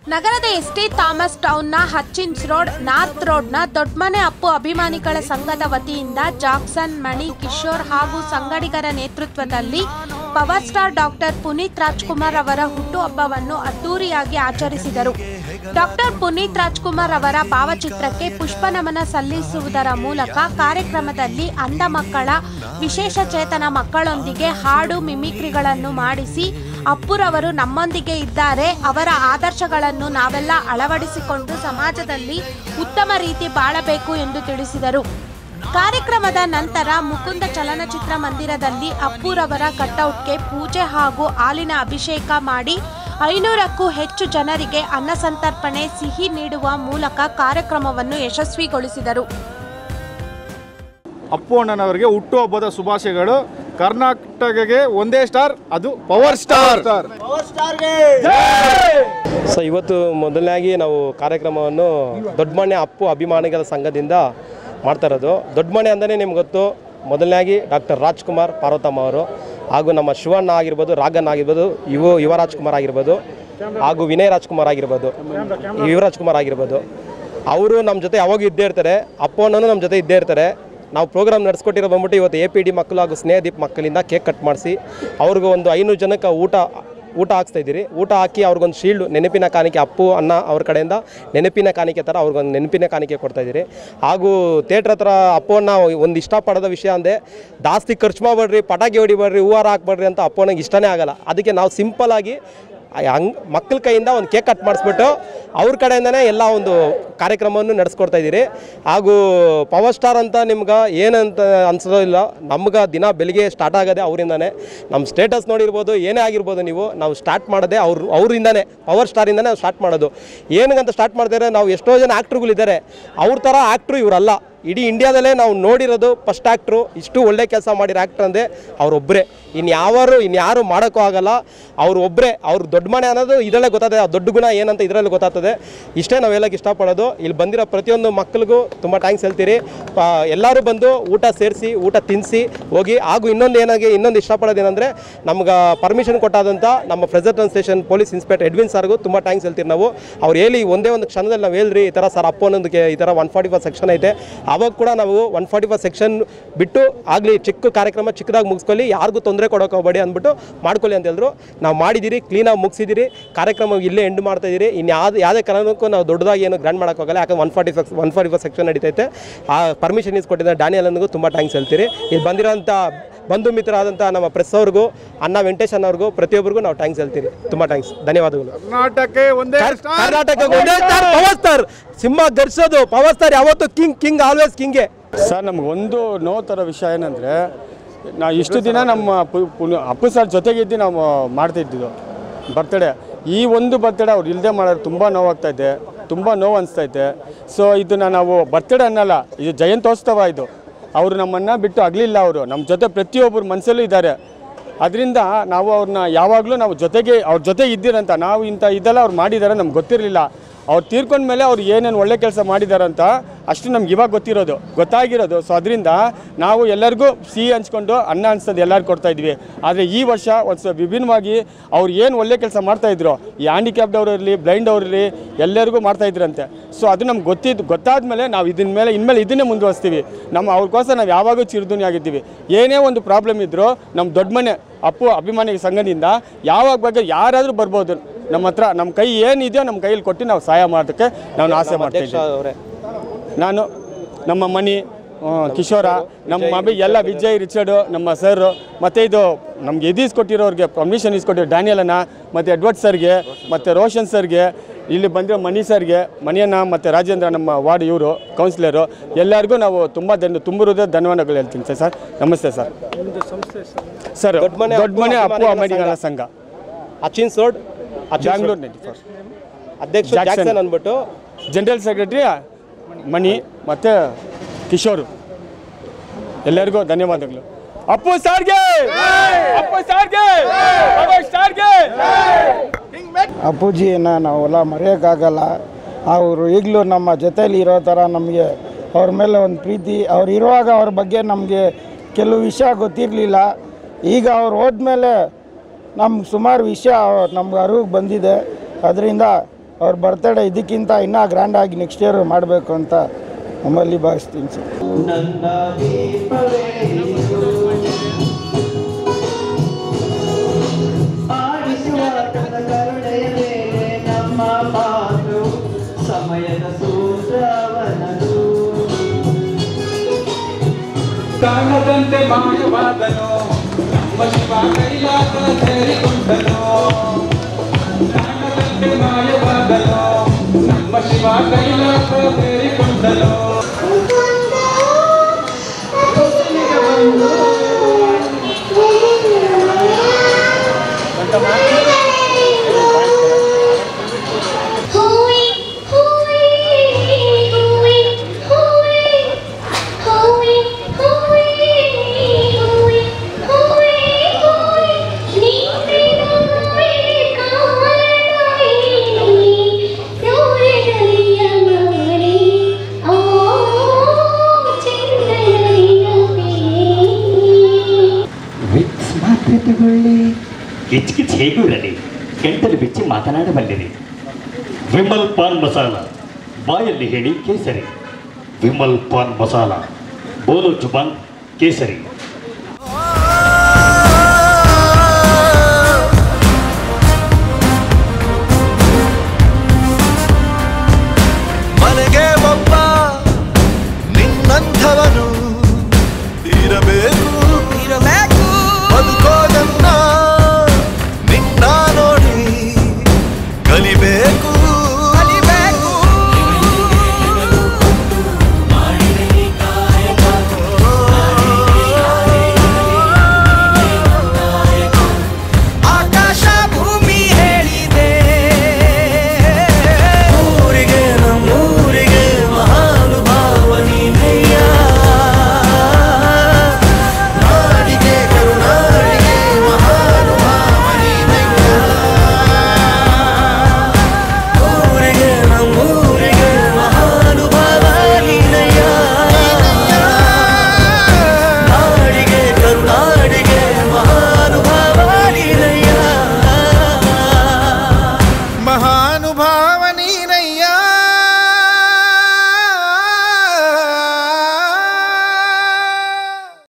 ನಗರದ ST Thomas ಟೌನ್ನ Hutchins road north ರೋಡ್ನ ದೊಡ್ಮನೆ ಅಪ್ಪು ಅಭಿಮಾನಿಗಳ ಸಂಘದ ವತಿಯಿಂದ ಜಾಕ್ಸನ್ ಮಣಿ ಕಿಶೋರ್ ಹಾಗೂ ಸಂಗಡಿಗರ ನೇತೃತ್ವದಲ್ಲಿ power star doctor Puneeth Rajkumar ಅವರ ಹುಟ್ಟುಹಬ್ಬವನ್ನು ಅದ್ದೂರಿಯಾಗಿ ಆಚರಿಸಿದರು ಡಾಕ್ಟರ್ ಪುನೀತ್ ರಾಜ್ಕುಮಾರ್ ಅವರ ಭಾವಚಿತ್ರಕ್ಕೆ ಪುಷ್ಪ ನಮನ ಸಲ್ಲಿಸುವುದರ ಮೂಲಕ ಕಾರ್ಯಕ್ರಮದಲ್ಲಿ ಅಂಧ ಮಕ್ಕಳ ವಿಶೇಷ ಚೇತನ ಮಕ್ಕಳೊಂದಿಗೆ ಹಾಡು ಮಿಮಿಕ್ರಿಗಳನ್ನು ಮಾಡಿಸಿ ಅಪ್ಪುರವರು ನಮ್ಮೊಂದಿಗೆ ಇದ್ದಾರೆ ಅವರ ಆದರ್ಶಗಳನ್ನು ನಾವೆಲ್ಲ ಅಳವಡಿಸಿಕೊಂಡು ಸಮಾಜದಲ್ಲಿ ಉತ್ತಮ ರೀತಿ ಬಾಳಬೇಕು ಎಂದು ತಿಳಿಸಿದರು ಕಾರ್ಯಕ್ರಮದ ನಂತರ ಮುಕುಂದ ಚಲನಚಿತ್ರ ಮಂದಿರದಲ್ಲಿ ಅಪ್ಪುರವರ ಕಟೌಟ್ಗೆ ಪೂಜೆ ಹಾಗೂ ಹಾಲಿನ ಅಭಿಷೇಕ ಮಾಡಿ ಐನೂರಕ್ಕೂ ಹೆಚ್ಚು ಜನರಿಗೆ ಅನ್ನ ಸಂತರ್ಪಣೆ ಸಿಹಿ ನೀಡುವ ಮೂಲಕ ಕಾರ್ಯಕ್ರಮವನ್ನು ಯಶಸ್ವಿಗೊಳಿಸಿದರು ಅಪ್ಪು ಅಣ್ಣನವರಿಗೆ ಹುಟ್ಟುಹಬ್ಬದ ಶುಭಾಶಯಗಳು ಕರ್ನಾಟಕಗೆ ಒಂದೇ ಸ್ಟಾರ್ ಅದು ಪವರ್ ಸ್ಟಾರ್ ಸೊ ಇವತ್ತು ಮೊದಲನೇಯಾಗಿ ನಾವು ಕಾರ್ಯಕ್ರಮವನ್ನು ದೊಡ್ಡಮನೆ ಅಪ್ಪು ಅಭಿಮಾನಿಗಳ ಸಂಘದಿಂದ ಮಾಡ್ತಾ ಇರೋದು ದೊಡ್ಡಮನೆ ಅಂದರೆ ನಿಮ್ಗೆ ಗೊತ್ತು ಮೊದಲನೇಯಾಗಿ ಡಾಕ್ಟರ್ ರಾಜ್ಕುಮಾರ್ ಪಾರ್ವತಮ್ಮ ಅವರು ಹಾಗೂ ನಮ್ಮ ಶಿವಣ್ಣ ಆಗಿರ್ಬೋದು ರಾಗನ್ ಆಗಿರ್ಬೋದು ಯುವ ಯುವ ರಾಜ್ಕುಮಾರ್ ಆಗಿರ್ಬೋದು ಹಾಗೂ ವಿನಯ್ ರಾಜ್ಕುಮಾರ್ ಆಗಿರ್ಬೋದು ಯುವರಾಜ್ ಕುಮಾರ್ ಆಗಿರ್ಬೋದು ಅವರು ನಮ್ಮ ಜೊತೆ ಯಾವಾಗ ಇದ್ದೇ ಇರ್ತಾರೆ ಅಪ್ಪಣ್ಣನೂ ನಮ್ಮ ಜೊತೆ ಇದ್ದೇ ಇರ್ತಾರೆ ನಾವು ಪ್ರೋಗ್ರಾಮ್ ನಡೆಸ್ಕೊಟ್ಟಿರೋ ಬಂದ್ಬಿಟ್ಟು ಇವತ್ತು ಎ ಪಿ ಡಿ ಮಕ್ಕಳು ಹಾಗೂ ಸ್ನೇಹದೀಪ್ ಮಕ್ಕಳಿಂದ ಕೇಕ್ ಕಟ್ ಮಾಡಿಸಿ ಅವ್ರಿಗೂ ಒಂದು ಐನೂರು ಜನಕ್ಕೆ ಊಟ ಊಟ ಹಾಕ್ಸ್ತಾ ಇದ್ದೀರಿ ಊಟ ಹಾಕಿ ಅವ್ರಿಗೊಂದು ಶೀಲ್ಡ್ ನೆನಪಿನ ಕಾಣಿಕೆ ಅಪ್ಪು ಅನ್ನ ಅವ್ರ ಕಡೆಯಿಂದ ನೆನಪಿನ ಕಾಣಿಕೆ ಥರ ಅವ್ರಿಗೊಂದು ನೆನಪಿನ ಕಾಣಿಕೆ ಕೊಡ್ತಾ ಇದ್ದೀರಿ ಹಾಗೂ ಥಿಯೇಟ್ರ್ ಹತ್ರ ಅಪ್ಪು ಅಣ್ಣ ಒಂದು ಇಷ್ಟಪಡೋದ ವಿಷಯ ಅಂದರೆ ಜಾಸ್ತಿ ಖರ್ಚು ಮಾಡಬೇಡ್ರಿ ಪಟಾಕಿ ಹೊಡಿಬೇಡ್ರಿ ಹೂವಾರ ಹಾಕ್ಬೇಡ್ರಿ ಅಂತ ಅಪ್ಪು ಅಣ್ಣಗೆ ಇಷ್ಟನೇ ಆಗಲ್ಲ ಅದಕ್ಕೆ ನಾವು ಸಿಂಪಲಾಗಿ ಹಂಗ್ ಮಕ್ಕಳ ಕೈಯಿಂದ ಒಂದು ಕೇಕ್ ಕಟ್ ಮಾಡಿಸ್ಬಿಟ್ಟು ಅವ್ರ ಕಡೆಯಿಂದನೇ ಎಲ್ಲ ಒಂದು ಕಾರ್ಯಕ್ರಮವನ್ನು ನಡೆಸ್ಕೊಡ್ತಾ ಇದ್ದೀರಿ ಹಾಗೂ ಪವರ್ ಸ್ಟಾರ್ ಅಂತ ನಿಮ್ಗೆ ಏನಂತ ಅನ್ಸೋದಿಲ್ಲ ನಮ್ಗೆ ದಿನ ಬೆಳಿಗ್ಗೆ ಸ್ಟಾರ್ಟ್ ಆಗೋದೆ ಅವರಿಂದನೇ ನಮ್ಮ ಸ್ಟೇಟಸ್ ನೋಡಿರ್ಬೋದು ಏನೇ ಆಗಿರ್ಬೋದು ನೀವು ನಾವು ಸ್ಟಾರ್ಟ್ ಮಾಡೋದೇ ಅವ್ರು ಅವರಿಂದನೇ ಪವರ್ ಸ್ಟಾರಿಂದನೇ ನಾವು ಸ್ಟಾರ್ಟ್ ಮಾಡೋದು ಏನಕ್ಕಂತ ಸ್ಟಾರ್ಟ್ ಮಾಡ್ತಾರೆ ನಾವು ಎಷ್ಟೋ ಜನ ಆ್ಯಕ್ಟ್ರುಗಳಿದ್ದಾರೆ ಅವ್ರ ಥರ ಆ್ಯಕ್ಟ್ರು ಇವರಲ್ಲ ಇಡೀ ಇಂಡಿಯಾದಲ್ಲೇ ನಾವು ನೋಡಿರೋದು ಫಸ್ಟ್ ಆ್ಯಕ್ಟ್ರು ಇಷ್ಟು ಒಳ್ಳೆ ಕೆಲಸ ಮಾಡಿರೋ ಆ್ಯಕ್ಟ್ರ್ ಅಂದರೆ ಅವರೊಬ್ಬರೇ ಇನ್ಯಾವರು ಇನ್ಯಾರು ಮಾಡೋಕ್ಕೂ ಆಗಲ್ಲ ಅವ್ರು ಒಬ್ಬರೇ ಅವ್ರು ದೊಡ್ಡ ಮನೆ ಅನ್ನೋದು ಇದರಲ್ಲೇ ಗೊತ್ತಾಗ್ತದೆ ಆ ದೊಡ್ಡ ಗುಣ ಏನಂತ ಇದರಲ್ಲಿ ಗೊತ್ತಾಗ್ತದೆ ಇಷ್ಟೇ ನಾವು ಹೇಳೋಕ್ಕೆ ಇಷ್ಟಪಡೋದು ಇಲ್ಲಿ ಬಂದಿರೋ ಪ್ರತಿಯೊಂದು ಮಕ್ಕಳಿಗೂ ತುಂಬ ಥ್ಯಾಂಕ್ಸ್ ಹೇಳ್ತೀರಿ ಪ- ಎಲ್ಲರೂ ಬಂದು ಊಟ ಸೇರಿಸಿ ಊಟ ತಿನ್ನಿಸಿ ಹೋಗಿ ಹಾಗೂ ಇನ್ನೊಂದು ಏನಾಗಿ ಇನ್ನೊಂದು ಇಷ್ಟಪಡೋದು ಏನಂದರೆ ನಮ್ಗೆ ಪರ್ಮಿಷನ್ ಕೊಟ್ಟಾದಂಥ ನಮ್ಮ president station police inspector Edwin ಸರ್ಗೂ ತುಂಬ ಥ್ಯಾಂಕ್ಸ್ ಹೇಳ್ತೀರಿ ನಾವು ಅವ್ರು ಹೇಳಿ ಒಂದೇ ಒಂದು ಕ್ಷಣದಲ್ಲಿ ನಾವು ಹೇಳ್ರಿ ಈ ಥರ ಸರ್ ಅಪ್ಪ ಅನ್ನೋದಕ್ಕೆ ಈ ಥರ ಒನ್ ಫಾರ್ಟಿ ಫೈವ್ ಸೆಕ್ಷನ್ ಐತೆ ಆವಾಗ ಕೂಡ ನಾವು ಒನ್ ಫಾರ್ಟಿ ಫೈವ್ ಸೆಕ್ಷನ್ ಬಿಟ್ಟು ಆಗಲಿ ಚಿಕ್ಕ ಕಾರ್ಯಕ್ರಮ ಚಿಕ್ಕದಾಗಿ ಮುಗಿಸ್ಕೊಳ್ಳಿ ಯಾರಿಗೂ ತೊಂದರೆ ಕೊಡೋಕೆ ಹೋಗಬೇಡಿ ಅಂದ್ಬಿಟ್ಟು ಮಾಡ್ಕೊಳ್ಳಿ ಅಂತ ಹೇಳಿದ್ರು ನಾವು ಮಾಡಿದ್ದೀರಿ ಕ್ಲೀನಾಗಿ ಮುಗಿಸಿದ್ದೀರಿ ಕಾರ್ಯಕ್ರಮ ಇಲ್ಲೇ ಎಂಡ್ ಮಾಡ್ತಾ ಇದ್ದೀರಿ ಇನ್ನು ಯಾವ್ದು ಯಾವುದೇ ಕಾರಣಕ್ಕೂ ನಾವು ದೊಡ್ಡದಾಗಿ ಏನು ಗ್ರ್ಯಾಂಡ್ ಮಾಡೋಕ್ಕಾಗಲ್ಲ ಯಾಕಂದ್ರೆ one forty five one forty five section ನಡೀತೈತೆ ಆ ಪರ್ಮಿಷನ್ ಇಸ್ಕೊಟ್ಟಿದ್ದ ಡ್ಯಾನಿಯಲ್ ಅನ್ನೋದು ತುಂಬ ಥ್ಯಾಂಕ್ಸ್ ಹೇಳ್ತೀರಿ ಇಲ್ಲಿ ಬಂದಿರೋಂಥ ಬಂಧು ಮಿತ್ರರಾದಂಥ ನಮ್ಮ ಪ್ರೆಸ್ ಅವ್ರಿಗೂ ಅಣ್ಣ ವೆಂಕಟೇಶ್ ಅನ್ನೋರ್ಗೂ ಪ್ರತಿಯೊಬ್ಬರಿಗೂ ನಾವು ಥ್ಯಾಂಕ್ಸ್ ಹೇಳ್ತೀರಿ ತುಂಬ ಥ್ಯಾಂಕ್ಸ್ ಧನ್ಯವಾದಗಳು ಕರ್ನಾಟಕಕ್ಕೆ ಒಂದೇ ಸ್ಟಾರ್ ಕರ್ನಾಟಕ ಒಂದೇ ಸ್ಟಾರ್ ಪವರ್ ಸ್ಟಾರ್ ಸಿಂಹ ಗರ್ಸೋದು ಪವರ್ ಸ್ಟಾರ್ ಯಾವತ್ತು ಕಿಂಗ್ ಕಿಂಗ್ ಆಲ್ವೇಸ್ ಕಿಂಗೆ ಸರ್ ನಮಗೊಂದು ನೋವು ಥರ ವಿಷಯ ಏನಂದರೆ ನಾವು ಇಷ್ಟು ದಿನ ನಮ್ಮ ಪು- ಪುನ- ಅಪ್ಪು ಸರ್ ಜೊತೆಗಿದ್ದು ನಾವು ಮಾಡ್ತಾ ಇದ್ದಿದ್ದು ಬರ್ತಡೇ ಈ ಒಂದು ಬರ್ತಡೇ ಅವ್ರು ಇಲ್ಲದೆ ಮಾಡೋದು ತುಂಬ ನೋವಾಗ್ತೈತೆ ತುಂಬ ನೋವು ಅನಿಸ್ತೈತೆ ಸೊ ಇದನ್ನು ನಾವು ಬರ್ತಡೇ ಅನ್ನಲ್ಲ ಇದು ಜಯಂತ್ಯೋತ್ಸವ ಇದು ಅವರು ನಮ್ಮನ್ನು ಬಿಟ್ಟು ಆಗಲಿಲ್ಲ ಅವರು ನಮ್ಮ ಜೊತೆ ಪ್ರತಿಯೊಬ್ಬರು ಮನಸ್ಸಲ್ಲೂ ಇದ್ದಾರೆ ಅದರಿಂದ ನಾವು ಅವ್ರನ್ನ ಯಾವಾಗಲೂ ನಾವು ಜೊತೆಗೆ ಅವ್ರ ಜೊತೆ ಇದ್ದೀರಂತ ನಾವು ಇಂಥ ಇದೆಲ್ಲ ಅವ್ರು ಮಾಡಿದ್ದಾರೆ ನಮ್ಗೆ ಗೊತ್ತಿರಲಿಲ್ಲ ಅವ್ರು ತೀರ್ಕೊಂಡ್ಮೇಲೆ ಅವ್ರು ಏನೇನು ಒಳ್ಳೆ ಕೆಲಸ ಮಾಡಿದಾರಂತ ಅಷ್ಟು ನಮ್ಗೆ ಇವಾಗ ಗೊತ್ತಿರೋದು ಗೊತ್ತಾಗಿರೋದು ಸೊ ಅದರಿಂದ ನಾವು ಎಲ್ಲರಿಗೂ ಸಿಹಿ ಹಂಚ್ಕೊಂಡು ಅನ್ನ ಹಂಚ್ತದೆ ಎಲ್ಲರಿಗೂ ಕೊಡ್ತಾ ಇದ್ವಿ ಆದರೆ ಈ ವರ್ಷ ಒಂದು ಸ್ವಲ್ಪ ವಿಭಿನ್ನವಾಗಿ ಅವ್ರು ಏನು ಒಳ್ಳೆ ಕೆಲಸ ಮಾಡ್ತಾಯಿದ್ರು ಈ ಹ್ಯಾಂಡಿಕ್ಯಾಪ್ಡ್ ಅವರು ಇರಲಿ ಬ್ಲೈಂಡ್ ಅವ್ರು ಇರಲಿ ಎಲ್ಲರಿಗೂ ಮಾಡ್ತಾಯಿದ್ರಂತೆ ಸೊ ಅದು ನಮ್ಗೆ ಗೊತ್ತಿದ್ದು ಗೊತ್ತಾದ್ಮೇಲೆ ನಾವು ಇದನ್ನ ಮೇಲೆ ಇನ್ಮೇಲೆ ಇದನ್ನೇ ಮುಂದುವರಿಸ್ತೀವಿ ನಮ್ಮ ಅವ್ರಿಗೋಸ್ಕರ ನಾವು ಯಾವಾಗೂ ಚಿರುದುನಿ ಆಗಿದ್ದೀವಿ ಏನೇ ಒಂದು ಪ್ರಾಬ್ಲಮ್ ಇದ್ದರೂ ನಮ್ಮ ದೊಡ್ಡ ಮನೆ ಅಪ್ಪು ಅಭಿಮಾನಿ ಸಂಘದಿಂದ ಯಾವಾಗ ಬಗ್ಗೆ ಯಾರಾದರೂ ಬರ್ಬೋದು ನಮ್ಮ ಹತ್ರ ನಮ್ಮ ಕೈ ಏನಿದೆಯೋ ನಮ್ಮ ಕೈಯಲ್ಲಿ ಕೊಟ್ಟು ನಾವು ಸಹಾಯ ಮಾಡೋದಕ್ಕೆ ನಾವು ಆಸೆ ಮಾಡ್ತಾ ಅಧ್ಯಕ್ಷ ಇದ್ದೀವಿ ಅವರೇ ನಾನು ನಮ್ಮ ಮಣಿ ಆ, ಕಿಶೋರ ನಮ್ಮ ಮಬಿ ಎಲ್ಲ ವಿಜಯ್ ರಿಚರ್ಡು ನಮ್ಮ ಸರ್ ಮತ್ತು ಇದು ನಮ್ಗೆ ಎದು ಇಸ್ಕೊಟ್ಟಿರೋರಿಗೆ ಪರ್ಮಿಷನ್ ಇಸ್ಕೊಟ್ಟಿರೋ ಡ್ಯಾನಿಯಲನ್ನ ಮತ್ತು ಎಡ್ವರ್ಡ್ ಸರ್ಗೆ ಮತ್ತು ರೋಷನ್ ಸರ್ಗೆ ಇಲ್ಲಿ ಬಂದಿರೋ ಮಣಿ ಸರ್ಗೆ ಮಣಿಯನ್ನ ಮತ್ತು ರಾಜೇಂದ್ರ ನಮ್ಮ ವಾರ್ಡ್ ಇವರು ಕೌನ್ಸಿಲರು ಎಲ್ಲರಿಗೂ ನಾವು ತುಂಬ ಧನ್ಯ ತುಂಬ ಹೃದಯ ಧನ್ಯವಾದಗಳು ಹೇಳ್ತೀನಿ ಸರ್ ಸರ್ ನಮಸ್ತೆ ಸರ್ ಸರ್ ದೊಡ್ಡ ಮನೆ ದೊಡ್ಡ ಮನೆ ಅಪ್ಪು ಅಪ್ಪು ಅಭಿಮಾನಿಗಳ ಅಭಿಮಾನಿಗಳ ಸಂಘ Hutchins road Bangalore ninety four ಅಧ್ಯಕ್ಷ ಜಾಕ್ಸನ್. ಜಾಕ್ಸನ್ ಅಂದ್ಬಿಟ್ಟು ಜನರಲ್ ಸೆಕ್ರೆಟರಿ ಮಣಿ ಮತ್ತು ಕಿಶೋರು ಎಲ್ಲರಿಗೂ ಧನ್ಯವಾದಗಳು ಅಪ್ಪು ಸಾರ್ಗೆ ಅಪ್ಪು ಸಾರ್ಗೆ ಪವರ್ ಸ್ಟಾರ್ಗೆ ಅಪ್ಪುಜಿಯನ್ನು ನಾವೆಲ್ಲ ಮರೆಯೋಕ್ಕಾಗಲ್ಲ ಅವರು ಈಗಲೂ ನಮ್ಮ ಜೊತೇಲಿ ಇರೋ ಥರ ನಮಗೆ ಅವ್ರ ಮೇಲೆ ಒಂದು ಪ್ರೀತಿ ಅವ್ರು ಇರುವಾಗ ಅವ್ರ ಬಗ್ಗೆ ನಮಗೆ ಕೆಲವು ವಿಷಯ ಗೊತ್ತಿರಲಿಲ್ಲ ಈಗ ಅವ್ರು ಹೋದ್ಮೇಲೆ ನಮ್ಗೆ ಸುಮಾರು ವಿಷಯ ನಮ್ಗೆ ಅರಿವಿಗೆ ಬಂದಿದೆ ಅದರಿಂದ ಅವ್ರ ಬರ್ತಡೇ ಇದಕ್ಕಿಂತ ಇನ್ನೂ ಗ್ರ್ಯಾಂಡಾಗಿ ನೆಕ್ಸ್ಟ್ ಇಯರ್ ಮಾಡಬೇಕು ಅಂತ ನಮ್ಮಲ್ಲಿ ಭಾವಿಸ್ತೀನಿ ಸರ್ ನನ್ನ ದೀಪವೇ ಆಡಿಸುವ ತನ್ನ ಕರುಣೆಯ ಮೇಲೆ ನಮ್ಮ ಮಾತು ಸಮಯದ ಸೂತ್ರವನದು ಕಾಣದಂತೆ ಮಾಯವಾದನು ನಮ್ಮ ಶಿವ ಕೈಲಾಸ ಸೇರಿಕೊಂಡನು ಕಾಣದಂತೆ ಮಾಯವಾದನು ನಮ್ಮ Shiva Kailasa ಸೇರಿಕೊಂಡನು Hooey, hooey, hooey, hooey, hooey, hooey, hooey, hooey, hooey. ನೀನಿರುವೆ ಕಾರಣವೇ, ಸೂರ್ಯನರಿಯ ಮಗನೇ, ಓ ಚಂದ್ರನರಿಯವೇ. ವಿಕ್ಸ್ ಮಾತ್ರೆ ತಗೊಳ್ಳಿ ಕಿಚ್ ಕಿಚ್ ಹೇಗೂ ಇರಲಿ ಕೆಂಟಲು ಬಿಚ್ಚಿ ಮಾತನಾಡಬಲ್ಲಿರಿ ವಿಮಲ್ ಪಾನ್ ಮಸಾಲ ಬಾಯಲ್ಲಿ ಹೇಳಿ ಕೇಸರಿ ವಿಮಲ್ ಪಾನ್ ಮಸಾಲ ಬೋಲು ಜುಬಾನ್ ಕೇಸರಿ